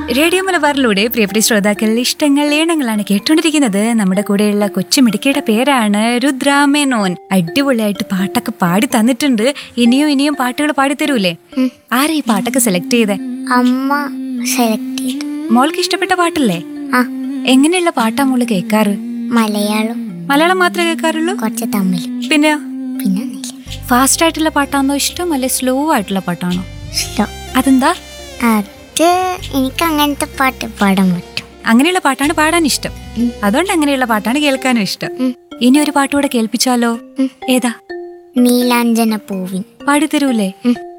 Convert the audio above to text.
Radio മലബാറിലൂടെ പ്രിയപ്പെട്ട ശ്രോതാക്കൾ ഇഷ്ടങ്ങൾ ഏണങ്ങളാണ് കേട്ടോണ്ടിരിക്കുന്നത് നമ്മുടെ കൂടെയുള്ള കൊച്ചുമിടുക്കിയുടെ പേരാണ് രുദ്രാമേനോൻ അടിപൊളിയായിട്ട് പാട്ടൊക്കെ പാടി തന്നിട്ടുണ്ട് ഇനിയും ഇനിയും പാട്ടുകൾ പാടിത്തരൂലേ ആരാ ഈ പാട്ടൊക്കെ സെലക്ട് ചെയ്തേ അമ്മ സെലക്ട് ചെയ്തു മോൾക്ക് ഇഷ്ടപ്പെട്ട പാട്ടല്ലേ ആ എങ്ങനെയുള്ള പാട്ടാ മോള് കേൾക്കാറ് മലയാളം മലയാളം മാത്രമേ കേൾക്കാറുള്ളൂ കുറച്ച് തമിഴ് പിന്നെ പിന്നെ ഒന്നുമില്ല ഫാസ്റ്റ് ആയിട്ടുള്ള പാട്ടാണോ ഇഷ്ടം അല്ലെ സ്ലോ ആയിട്ടുള്ള പാട്ടാണോ ഇഷ്ടം അതെന്താ അത് എനിക്ക് അങ്ങനത്തെ പാട്ട് പാടാൻ പറ്റും അങ്ങനെയുള്ള പാട്ടാണ് പാടാൻ ഇഷ്ടം അതുകൊണ്ട് അങ്ങനെയുള്ള പാട്ടാണ് കേൾക്കാനും ഇഷ്ടം ഇനി ഒരു പാട്ടുകൂടെ കേൾപ്പിച്ചാലോ ഏതാ നീലാഞ്ജന പൂവിൻ പാടിത്തരൂലേ ഉം.